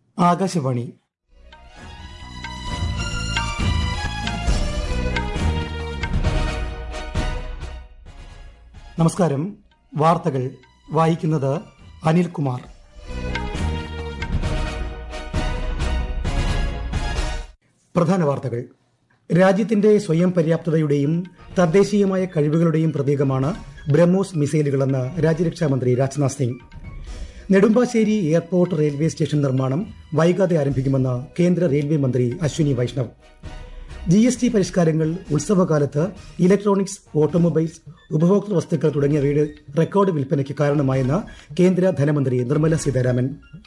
ആകാശവാണി നമസ്കാരം വാർത്തകൾ വായിക്കുന്നത് അനിൽകുമാർ പ്രധാന വാർത്തകൾ രാജ്യത്തിന്റെ സ്വയം പര്യാപ്തതയുടെയും തദ്ദേശീയമായ കഴിവുകളുടെയും പ്രതീകമാണ് ബ്രഹ്മോസ് മിസൈലുകളെന്ന് രാജ്യരക്ഷാമന്ത്രി Rajnath Singh Nedumbassery airport railway station നിർമ്മാണം വൈകാതെ ആരംഭിക്കുമെന്ന് കേന്ദ്ര റെയിൽവേ മന്ത്രി Ashwini Vaishnav G S T പരിഷ്കാരങ്ങൾ ഉത്സവകാലത്ത് ഇലക്ട്രോണിക്സ് ഓട്ടോമൊബൈൽസ് ഉപഭോക്തൃ വസ്തുക്കൾ തുടങ്ങിയവയുടെ റെക്കോർഡ് വിൽപ്പനയ്ക്ക് കാരണമായെന്ന് കേന്ദ്ര ധനമന്ത്രി നിർമ്മല സീതാരാമൻ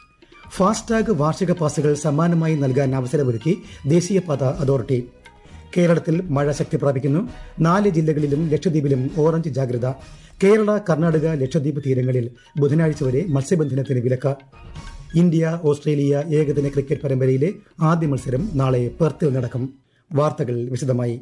ഫാസ്ടാഗ് വാർഷിക പാസുകൾ സമ്മാനമായി നൽകാൻ അവസരമൊരുക്കി ദേശീയപാത അതോറിറ്റി കേരളത്തിൽ മഴ ശക്തി പ്രാപിക്കുന്നു നാല് ജില്ലകളിലും ലക്ഷദ്വീപിലും ഓറഞ്ച് ജാഗ്രത കേരള കർണാടക ലക്ഷദ്വീപ് തീരങ്ങളിൽ ബുധനാഴ്ച വരെ മത്സ്യബന്ധനത്തിന് വിലക്ക് ഇന്ത്യ ഓസ്ട്രേലിയ ഏകദിന ക്രിക്കറ്റ് പരമ്പരയിലെ ആദ്യ മത്സരം നാളെ പെർത്തിൽ നടക്കും വാർത്തകൾ വിശദമായി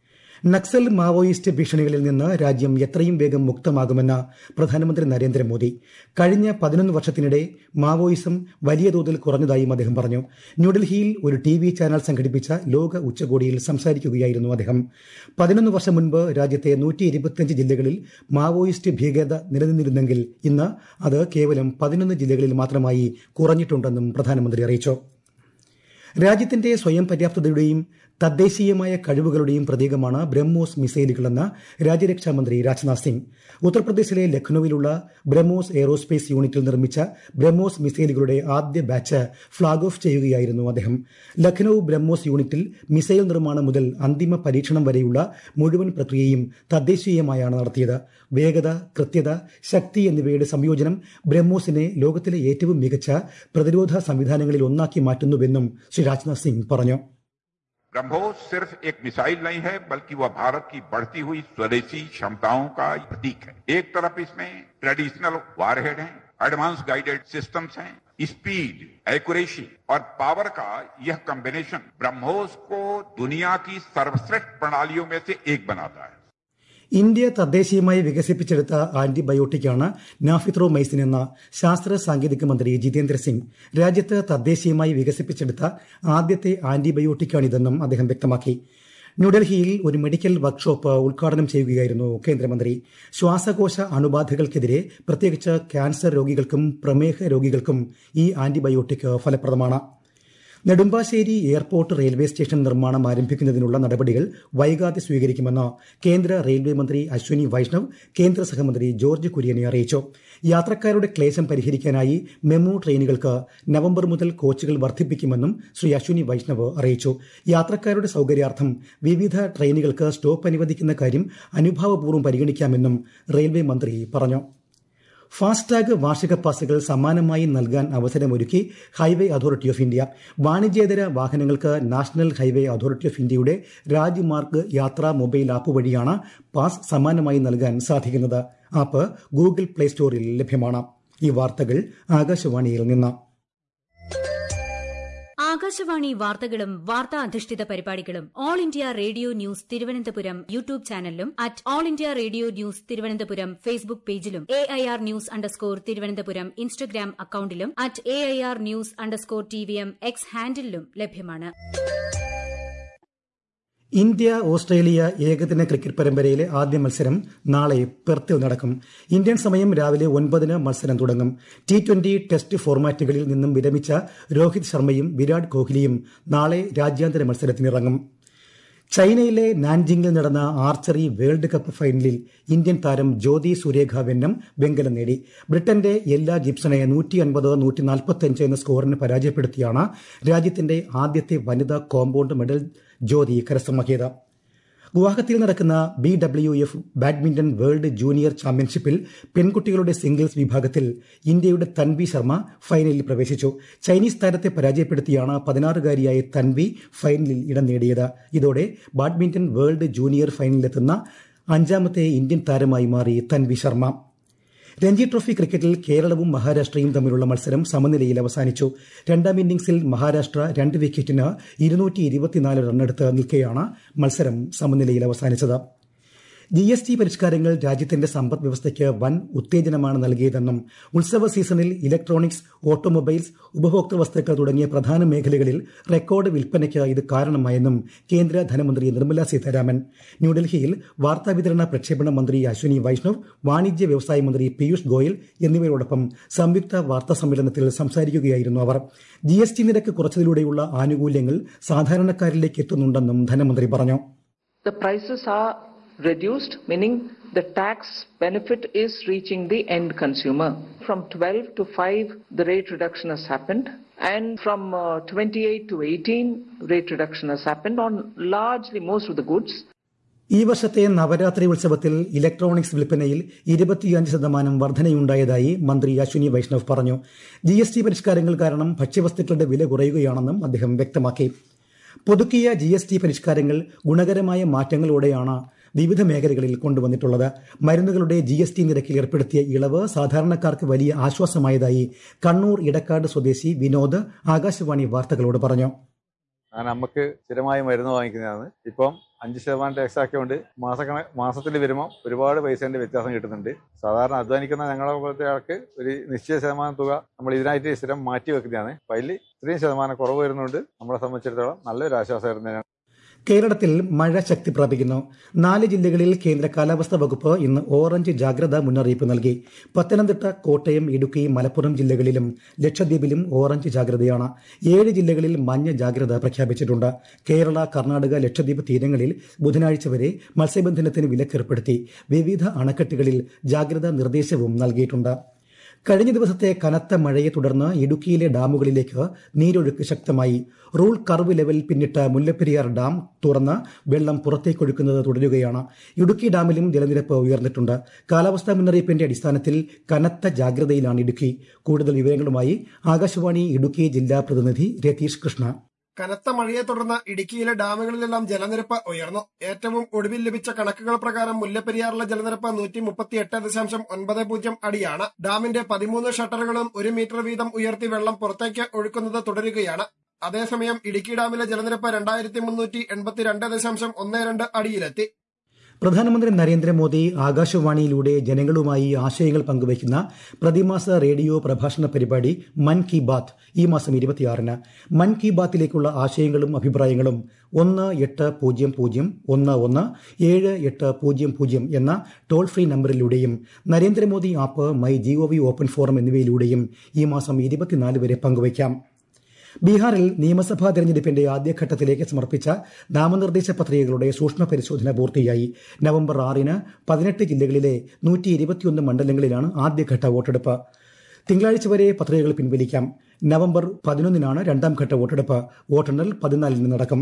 നക്സൽ മാവോയിസ്റ്റ് ഭീഷണികളിൽ നിന്ന് രാജ്യം എത്രയും വേഗം മുക്തമാകുമെന്ന് പ്രധാനമന്ത്രി നരേന്ദ്രമോദി കഴിഞ്ഞ പതിനൊന്ന് വർഷത്തിനിടെ മാവോയിസം വലിയ തോതിൽ കുറഞ്ഞതായും അദ്ദേഹം പറഞ്ഞു ന്യൂഡൽഹിയിൽ ഒരു ടി വി ചാനൽ സംഘടിപ്പിച്ച ലോക ഉച്ചകോടിയിൽ സംസാരിക്കുകയായിരുന്നു അദ്ദേഹം പതിനൊന്ന് വർഷം മുൻപ് രാജ്യത്തെ നൂറ്റി ഇരുപത്തിയഞ്ച് ജില്ലകളിൽ മാവോയിസ്റ്റ് ഭീകരത നിലനിന്നിരുന്നെങ്കിൽ ഇന്ന് അത് കേവലം പതിനൊന്ന് ജില്ലകളിൽ മാത്രമായി കുറഞ്ഞിട്ടുണ്ടെന്നും പ്രധാനമന്ത്രി അറിയിച്ചു രാജ്യത്തിന്റെ സ്വയം പര്യാപ്തതയുടെയും തദ്ദേശീയമായ കഴിവുകളുടെയും പ്രതീകമാണ് ബ്രഹ്മോസ് മിസൈലുകളെന്ന് രാജ്യരക്ഷാമന്ത്രി രാജ്നാഥ് സിംഗ് ഉത്തർപ്രദേശിലെ ലഖ്നൌവിലുള്ള ബ്രഹ്മോസ് എയറോസ്പേസ് യൂണിറ്റിൽ നിർമ്മിച്ച ബ്രഹ്മോസ് മിസൈലുകളുടെ ആദ്യ ബാച്ച് ഫ്ളാഗ് ഓഫ് ചെയ്യുകയായിരുന്നു അദ്ദേഹം ലഖ്നൌ ബ്രഹ്മോസ് യൂണിറ്റിൽ മിസൈൽ നിർമ്മാണം മുതൽ അന്തിമ പരീക്ഷണം വരെയുള്ള മുഴുവൻ പ്രക്രിയയും തദ്ദേശീയമായാണ് നടത്തിയത് വേഗത കൃത്യത ശക്തി എന്നിവയുടെ സംയോജനം ബ്രഹ്മോസിനെ ലോകത്തിലെ ഏറ്റവും മികച്ച പ്രതിരോധ സംവിധാനങ്ങളിൽ ഒന്നാക്കി മാറ്റുന്നുവെന്നും ശ്രീ രാജ്നാഥ് സിംഗ് പറഞ്ഞു ब्रह्मोस सिर्फ एक मिसाइल नहीं है बल्कि वह भारत की बढ़ती हुई स्वदेशी क्षमताओं का प्रतीक है एक तरफ इसमें ट्रेडिशनल वारहेड हैं एडवांस गाइडेड सिस्टम्स हैं स्पीड एक्यूरेसी और पावर का यह कॉम्बिनेशन ब्रह्मोस को दुनिया की सर्वश्रेष्ठ प्रणालियों में से एक बनाता है ഇന്ത്യ തദ്ദേശീയമായി വികസിപ്പിച്ചെടുത്ത ആന്റിബയോട്ടിക്കാണ് നാഫിത്രോമൈസിൻ എന്ന ശാസ്ത്ര സാങ്കേതിക മന്ത്രി ജിതേന്ദ്ര സിംഗ് രാജ്യത്ത് തദ്ദേശീയമായി വികസിപ്പിച്ചെടുത്ത ആദ്യത്തെ ആന്റിബയോട്ടിക്കാണിതെന്നും അദ്ദേഹം വ്യക്തമാക്കി ന്യൂഡൽഹിയിൽ ഒരു മെഡിക്കൽ വർക്ക്ഷോപ്പ് ഉദ്ഘാടനം ചെയ്യുകയായിരുന്നു കേന്ദ്രമന്ത്രി ശ്വാസകോശ അണുബാധകൾക്കെതിരെ പ്രത്യേകിച്ച് ക്യാൻസർ രോഗികൾക്കും പ്രമേഹ രോഗികൾക്കും ഈ ആന്റിബയോട്ടിക് ഫലപ്രദമാണ് നെടുമ്പാശ്ശേരി എയർപോർട്ട് റെയിൽവേ സ്റ്റേഷൻ നിർമ്മാണം ആരംഭിക്കുന്നതിനുള്ള നടപടികൾ വൈകാതെ സ്വീകരിക്കുമെന്ന് കേന്ദ്ര റെയിൽവേ മന്ത്രി അശ്വിനി വൈഷ്ണവ് കേന്ദ്ര സഹമന്ത്രി ജോർജ് കുര്യനെ അറിയിച്ചു യാത്രക്കാരുടെ ക്ലേശം പരിഹരിക്കാനായി മെമു ട്രെയിനുകൾക്ക് നവംബർ മുതൽ കോച്ചുകൾ വർദ്ധിപ്പിക്കുമെന്നും ശ്രീ അശ്വിനി വൈഷ്ണവ് അറിയിച്ചു യാത്രക്കാരുടെ സൌകര്യാർത്ഥം വിവിധ ട്രെയിനുകൾക്ക് സ്റ്റോപ്പ് അനുവദിക്കുന്ന കാര്യം അനുഭാവപൂർവ്വം പരിഗണിക്കാമെന്നും റെയിൽവേ മന്ത്രി പറഞ്ഞു ഫാസ്ടാഗ് വാർഷിക പാസുകൾ സമാനമായി നൽകാൻ അവസരമൊരുക്കി ഹൈവേ അതോറിറ്റി ഓഫ് ഇന്ത്യ വാണിജ്യേതര വാഹനങ്ങൾക്ക് നാഷണൽ ഹൈവേ അതോറിറ്റി ഓഫ് ഇന്ത്യയുടെ രാജ്മാർഗ് യാത്രാ മൊബൈൽ ആപ്പ് വഴിയാണ് പാസ് സമാനമായി നൽകാൻ സാധിക്കുന്നത് ആപ്പ് ഗൂഗിൾ പ്ലേ സ്റ്റോറിൽ ലഭ്യമാണ് ഈ വാർത്തകൾ ആകാശവാണിയിൽ നിന്ന് ആകാശവാണി വാർത്തകളും വാർത്താ അധിഷ്ഠിത പരിപാടികളും All India Radio news Thiruvananthapuram YouTube ചാനലിലും at All India Radio news Thiruvananthapuram Facebook പേജിലും A I R news underscore Thiruvananthapuram Instagram അക്കൌണ്ടിലും at A I R news underscore T V M X ഹാൻഡിലും ലഭ്യമാണ് ഇന്ത്യ ഓസ്ട്രേലിയ ഏകദിന ക്രിക്കറ്റ് പരമ്പരയിലെ ആദ്യ മത്സരം നാളെ പെർത്തിൽ നടക്കും ഇന്ത്യൻ സമയം രാവിലെ ഒൻപതിന് മത്സരം തുടങ്ങും ടി ട്വന്റി ടെസ്റ്റ് ഫോർമാറ്റുകളിൽ നിന്നും വിരമിച്ച രോഹിത് ശർമ്മയും വിരാട് കോഹ്ലിയും നാളെ രാജ്യാന്തര മത്സരത്തിനിറങ്ങും ചൈനയിലെ നാൻജിംഗിൽ നടന്ന ആർച്ചറി വേൾഡ് കപ്പ് ഫൈനലിൽ ഇന്ത്യൻ താരം ജ്യോതി സുരേഖ വെന്നം വെങ്കലം നേടി ബ്രിട്ടന്റെ എല്ലാ ജിപ്സണെ നൂറ്റി അൻപത് നൂറ്റി നാൽപ്പത്തിയഞ്ച് എന്ന സ്കോറിന് പരാജയപ്പെടുത്തിയാണ് രാജ്യത്തിന്റെ ആദ്യത്തെ വനിതാ കോമ്പൌണ്ട് മെഡൽ ജ്യോതി കരസ്ഥമാക്കിയത് ഗുവാഹത്തിയിൽ നടക്കുന്ന B W F badminton world junior ചാമ്പ്യൻഷിപ്പിൽ പെൺകുട്ടികളുടെ സിംഗിൾസ് വിഭാഗത്തിൽ ഇന്ത്യയുടെ തൻവി ശർമ്മ ഫൈനലിൽ പ്രവേശിച്ചു ചൈനീസ് താരത്തെ പരാജയപ്പെടുത്തിയാണ് പതിനാറുകാരിയായ തൻവി ഫൈനലിൽ ഇടം നേടിയത് ഇതോടെ ബാഡ്മിന്റൺ വേൾഡ് ജൂനിയർ ഫൈനലിലെത്തുന്ന അഞ്ചാമത്തെ ഇന്ത്യൻ താരമായി മാറി തൻവി ശർമ്മ രഞ്ജി ട്രോഫി ക്രിക്കറ്റിൽ കേരളവും മഹാരാഷ്ട്രയും തമ്മിലുള്ള മത്സരം സമനിലയിൽ അവസാനിച്ചു രണ്ടാം ഇന്നിംഗ്സിൽ മഹാരാഷ്ട്ര രണ്ട് വിക്കറ്റിന് ഇരുന്നൂറ്റി ഇരുപത്തിനാല് റണ്ണെടുത്ത് നിൽക്കെയാണ് മത്സരം സമനിലയിൽ അവസാനിച്ചത് ജി എസ് ടി പരിഷ്കാരങ്ങൾ രാജ്യത്തിന്റെ സമ്പദ് വ്യവസ്ഥയ്ക്ക് വൻ ഉത്തേജനമാണ് നൽകിയതെന്നും ഉത്സവ സീസണിൽ ഇലക്ട്രോണിക്സ് ഓട്ടോമൊബൈൽസ് ഉപഭോക്തൃ വസ്തുക്കൾ തുടങ്ങിയ പ്രധാന മേഖലകളിൽ റെക്കോർഡ് വിൽപ്പനയ്ക്ക് ഇത് കാരണമായെന്നും കേന്ദ്ര ധനമന്ത്രി നിർമ്മല സീതാരാമൻ ന്യൂഡൽഹിയിൽ വാർത്താവിതരണ പ്രക്ഷേപണ മന്ത്രി അശ്വിനി വൈഷ്ണവ് വാണിജ്യ വ്യവസായ മന്ത്രി പീയൂഷ് ഗോയൽ എന്നിവരോടൊപ്പം സംയുക്ത വാർത്താ സമ്മേളനത്തിൽ സംസാരിക്കുകയായിരുന്നു അവർ ജി എസ് ടി നിരക്ക് കുറച്ചതിലൂടെയുള്ള ആനുകൂല്യങ്ങൾ സാധാരണക്കാരിലേക്ക് എത്തുന്നുണ്ടെന്നും ധനമന്ത്രി പറഞ്ഞു The prices are reduced, meaning the tax benefit is reaching the end consumer. From 12 to 5, the rate reduction has happened. And from uh, 28 to 18, rate reduction has happened on largely most of the goods. ഈ വർഷത്തെ നവരാത്രി ഉത്സവത്തിൽ electronics വിൽപ്പനയിൽ ഇരുപത്തിയഞ്ച് ശതമാനം വർധനയുണ്ടായതായി മന്ത്രി അശ്വിനി വൈഷ്ണവ് പറഞ്ഞു G S T പരിഷ്കാരങ്ങൾ കാരണം ഭക്ഷ്യവസ്തുക്കളുടെ വില കുറയുകയാണെന്നും അദ്ദേഹം വ്യക്തമാക്കി പുതുക്കിയ ജി എസ് ടി പരിഷ്കാരങ്ങൾ ഗുണകരമായ മാറ്റങ്ങളോടെയാണ് വിവിധ മേഖലകളിൽ കൊണ്ടുവന്നിട്ടുള്ളത് മരുന്നുകളുടെ ജി എസ് ടി നിരക്കിൽ ഏർപ്പെടുത്തിയ ഇളവ് സാധാരണക്കാർക്ക് വലിയ ആശ്വാസമായതായി കണ്ണൂർ ഇടക്കാട് സ്വദേശി വിനോദ് ആകാശവാണി വാർത്തകളോട് പറഞ്ഞു ഞാൻ നമുക്ക് സ്ഥിരമായി മരുന്ന് വാങ്ങിക്കുന്നതാണ് ഇപ്പം അഞ്ച് ശതമാനം ടാക്സ് ആക്കിയോണ്ട് മാസക്കണ മാസത്തിൽ വരുമ്പോൾ ഒരുപാട് പൈസേന്റെ വ്യത്യാസം കിട്ടുന്നുണ്ട് സാധാരണ അധ്വാനിക്കുന്ന ഞങ്ങളെ പോലത്തെ ആൾക്ക് ഒരു നിശ്ചിത ശതമാനം തുക നമ്മൾ ഇതിനായിട്ട് സ്ഥിരം മാറ്റി വെക്കുന്നതാണ് അപ്പം അതിൽ ഇത്രയും ശതമാനം കുറവ് വരുന്നുണ്ട് നമ്മളെ സംബന്ധിച്ചിടത്തോളം നല്ലൊരു ആശ്വാസമായിരുന്നു കേരളത്തിൽ മഴ ശക്തി പ്രാപിക്കുന്നു നാല് ജില്ലകളിൽ കേന്ദ്ര കാലാവസ്ഥാ വകുപ്പ് ഇന്ന് ഓറഞ്ച് ജാഗ്രതാ മുന്നറിയിപ്പ് നൽകി പത്തനംതിട്ട കോട്ടയം ഇടുക്കി മലപ്പുറം ജില്ലകളിലും ലക്ഷദ്വീപിലും ഓറഞ്ച് ജാഗ്രതയാണ് ഏഴ് ജില്ലകളിൽ മഞ്ഞ ജാഗ്രത പ്രഖ്യാപിച്ചിട്ടുണ്ട് കേരള കർണാടക ലക്ഷദ്വീപ് തീരങ്ങളിൽ ബുധനാഴ്ച വരെ മത്സ്യബന്ധനത്തിന് വിലക്കേർപ്പെടുത്തി വിവിധ അണക്കെട്ടുകളിൽ ജാഗ്രതാ നിർദ്ദേശവും നൽകിയിട്ടുണ്ട് കഴിഞ്ഞ ദിവസത്തെ കനത്ത മഴയെ തുടർന്ന് ഇടുക്കിയിലെ ഡാമുകളിലേക്ക് നീരൊഴുക്ക് ശക്തമായി റൂൾ കർവ് ലെവൽ പിന്നിട്ട മുല്ലപ്പെരിയാർ ഡാം തുറന്ന് വെള്ളം പുറത്തേക്കൊഴുക്കുന്നത് തുടരുകയാണ് ഇടുക്കി ഡാമിലും ജലനിരപ്പ് ഉയർന്നിട്ടുണ്ട് കാലാവസ്ഥാ മുന്നറിയിപ്പിന്റെ അടിസ്ഥാനത്തിൽ കനത്ത ജാഗ്രതയിലാണ് ഇടുക്കി കൂടുതൽ വിവരങ്ങളുമായി ആകാശവാണി ഇടുക്കി ജില്ലാ പ്രതിനിധി രതീഷ് കൃഷ്ണ കനത്ത മഴയെ തുടർന്ന് ഇടുക്കിയിലെ ഡാമുകളിലെല്ലാം ജലനിരപ്പ് ഉയർന്നു ഏറ്റവും ഒടുവിൽ ലഭിച്ച കണക്കുകൾ പ്രകാരം മുല്ലപ്പെരിയാറിലെ ജലനിരപ്പ് നൂറ്റി മുപ്പത്തിയെട്ട് ദശാംശം ഒൻപത് പൂജ്യം അടിയാണ് ഡാമിന്റെ പതിമൂന്ന് ഷട്ടറുകളും ഒരു മീറ്റർ വീതം ഉയർത്തി വെള്ളം പുറത്തേക്ക് ഒഴുക്കുന്നത് തുടരുകയാണ് അതേസമയം ഇടുക്കി ഡാമിലെ ജലനിരപ്പ് രണ്ടായിരത്തി മുന്നൂറ്റി എൺപത്തിരണ്ട് ദശാംശം ഒന്ന് രണ്ട് അടിയിലെത്തി പ്രധാനമന്ത്രി നരേന്ദ്രമോദി ആകാശവാണിയിലൂടെ ജനങ്ങളുമായി ആശയങ്ങൾ പങ്കുവയ്ക്കുന്ന പ്രതിമാസ റേഡിയോ പ്രഭാഷണ പരിപാടി മൻ കി ബാത്ത് ഈ മാസം ഇരുപത്തിയാറിന് മൻ കി ബാത്തിലേക്കുള്ള ആശയങ്ങളും അഭിപ്രായങ്ങളും ഒന്ന് എട്ട് പൂജ്യം പൂജ്യം ഒന്ന് ഒന്ന് ഏഴ് എട്ട് പൂജ്യം പൂജ്യം എന്ന ടോൾ ഫ്രീ നമ്പറിലൂടെയും Narendra Modi app my G O V open forum എന്നിവയിലൂടെയും ഈ മാസം ഇരുപത്തിനാല് വരെ പങ്കുവയ്ക്കാം ബീഹാറിൽ നിയമസഭാ തെരഞ്ഞെടുപ്പിന്റെ ആദ്യഘട്ടത്തിലേക്ക് സമർപ്പിച്ച നാമനിർദ്ദേശ പത്രികകളുടെ സൂക്ഷ്മ പരിശോധന പൂർത്തിയായി നവംബർ ആറിന് പതിനെട്ട് ജില്ലകളിലെ നൂറ്റി ഇരുപത്തിയൊന്ന് മണ്ഡലങ്ങളിലാണ് ആദ്യഘട്ട വോട്ടെടുപ്പ് തിങ്കളാഴ്ച വരെ പത്രികകൾ പിൻവലിക്കാം നവംബർ പതിനൊന്നിനാണ് രണ്ടാം ഘട്ട വോട്ടെടുപ്പ് വോട്ടെണ്ണൽ പതിനാലിന് നടക്കും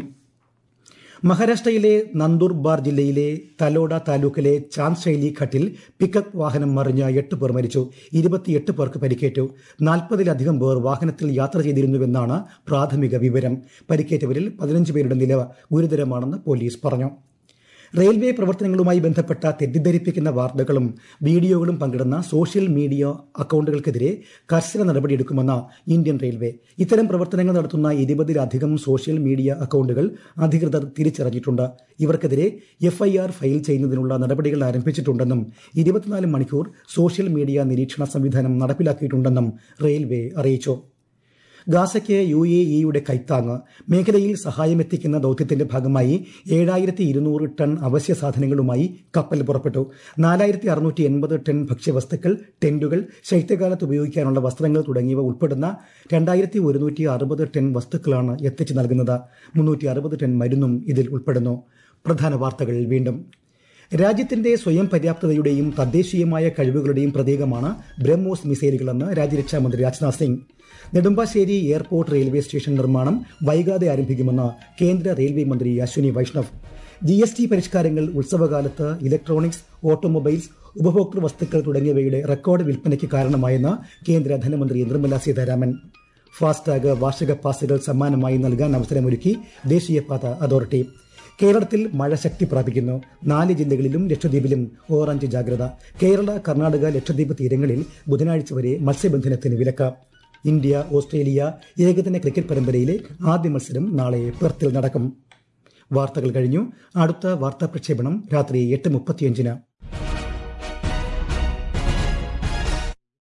മഹാരാഷ്ട്രയിലെ നന്ദുർബാർ ജില്ലയിലെ തലോഡ താലൂക്കിലെ ചാന്ദ് ശൈലി ഘട്ടിൽ പിക്കപ്പ് വാഹനം മറിഞ്ഞ് എട്ട് പേർ മരിച്ചു ഇരുപത്തിയെട്ട് പേർക്ക് പരിക്കേറ്റു നാൽപ്പതിലധികം പേർ വാഹനത്തിൽ യാത്ര ചെയ്തിരുന്നുവെന്നാണ് പ്രാഥമിക വിവരം പരിക്കേറ്റവരിൽ പതിനഞ്ച് പേരുടെ നില ഗുരുതരമാണെന്ന് പോലീസ് പറഞ്ഞു റെയിൽവേ പ്രവർത്തനങ്ങളുമായി ബന്ധപ്പെട്ട തെറ്റിദ്ധരിപ്പിക്കുന്ന വാർത്തകളും വീഡിയോകളും പങ്കിടുന്ന സോഷ്യൽ മീഡിയ അക്കൌണ്ടുകൾക്കെതിരെ കർശന നടപടിയെടുക്കുമെന്ന് ഇന്ത്യൻ റെയിൽവേ ഇത്തരം പ്രവർത്തനങ്ങൾ നടത്തുന്ന ഇരുപതിലധികം സോഷ്യൽ മീഡിയ അക്കൌണ്ടുകൾ അധികൃതർ തിരിച്ചറിഞ്ഞിട്ടുണ്ട് ഇവർക്കെതിരെ എഫ്ഐആർ ഫയൽ ചെയ്യുന്നതിനുള്ള നടപടികൾ ആരംഭിച്ചിട്ടുണ്ടെന്നും ഇരുപത്തിനാല് മണിക്കൂർ സോഷ്യൽ മീഡിയ നിരീക്ഷണ സംവിധാനം നടപ്പിലാക്കിയിട്ടുണ്ടെന്നും റെയിൽവേ അറിയിച്ചു ഗാസയ്ക്ക് യു എ ഇയുടെ കൈത്താങ്ങ് മേഖലയിൽ സഹായമെത്തിക്കുന്ന ദൌത്യത്തിന്റെ ഭാഗമായി ഏഴായിരത്തി ഇരുന്നൂറ് ടൺ അവശ്യ സാധനങ്ങളുമായി കപ്പൽ പുറപ്പെട്ടു നാലായിരത്തി അറുന്നൂറ്റി എൺപത് ടൺ ഭക്ഷ്യവസ്തുക്കൾ ടെന്റുകൾ ശൈത്യകാലത്ത് ഉപയോഗിക്കാനുള്ള വസ്ത്രങ്ങൾ തുടങ്ങിയവ ഉൾപ്പെടുന്ന രണ്ടായിരത്തി ഒരുന്നൂറ്റി അറുപത് ടൺ വസ്തുക്കളാണ് എത്തിച്ചു നൽകുന്നത് മുന്നൂറ്റി അറുപത് ടൺ മരുന്നും ഇതിൽ ഉൾപ്പെടുന്നു പ്രധാന വാർത്തകൾ വീണ്ടും രാജ്യത്തിന്റെ സ്വയം പര്യാപ്തതയുടെയും തദ്ദേശീയമായ കഴിവുകളുടെയും പ്രതീകമാണ് ബ്രഹ്മോസ് മിസൈലുകളെന്ന് രാജ്യരക്ഷാമന്ത്രി Rajnath Singh Nedumbassery airport railway station നിർമ്മാണം വൈകാതെ ആരംഭിക്കുമെന്ന് കേന്ദ്ര റെയിൽവേ മന്ത്രി Ashwini Vaishnav G S T പരിഷ്കാരങ്ങൾ ഉത്സവകാലത്ത് ഇലക്ട്രോണിക്സ് ഓട്ടോമൊബൈൽസ് ഉപഭോക്തൃ വസ്തുക്കൾ തുടങ്ങിയവയുടെ റെക്കോർഡ് വിൽപ്പനയ്ക്ക് കാരണമായെന്ന് കേന്ദ്ര ധനമന്ത്രി നിർമ്മല സീതാരാമൻ ഫാസ്ടാഗ് വാർഷിക പാസുകൾ സമ്മാനമായി നൽകാൻ അവസരമൊരുക്കി ദേശീയപാത അതോറിറ്റി കേരളത്തിൽ മഴ ശക്തി പ്രാപിക്കുന്നു നാല് ജില്ലകളിലും ലക്ഷദ്വീപിലും ഓറഞ്ച് ജാഗ്രത കേരള കർണാടക ലക്ഷദ്വീപ് തീരങ്ങളിൽ ബുധനാഴ്ച വരെ മത്സ്യബന്ധനത്തിന് വിലക്ക് ഇന്ത്യ ഓസ്ട്രേലിയ ഏകദിന ക്രിക്കറ്റ് പരമ്പരയിലെ ആദ്യ മത്സരം നാളെ പെർത്തിൽ നടക്കും വാർത്തകൾ കഴിഞ്ഞു അടുത്ത വാർത്താ പ്രക്ഷേപണം രാത്രി എട്ട് മുപ്പത്തിയഞ്ചിന്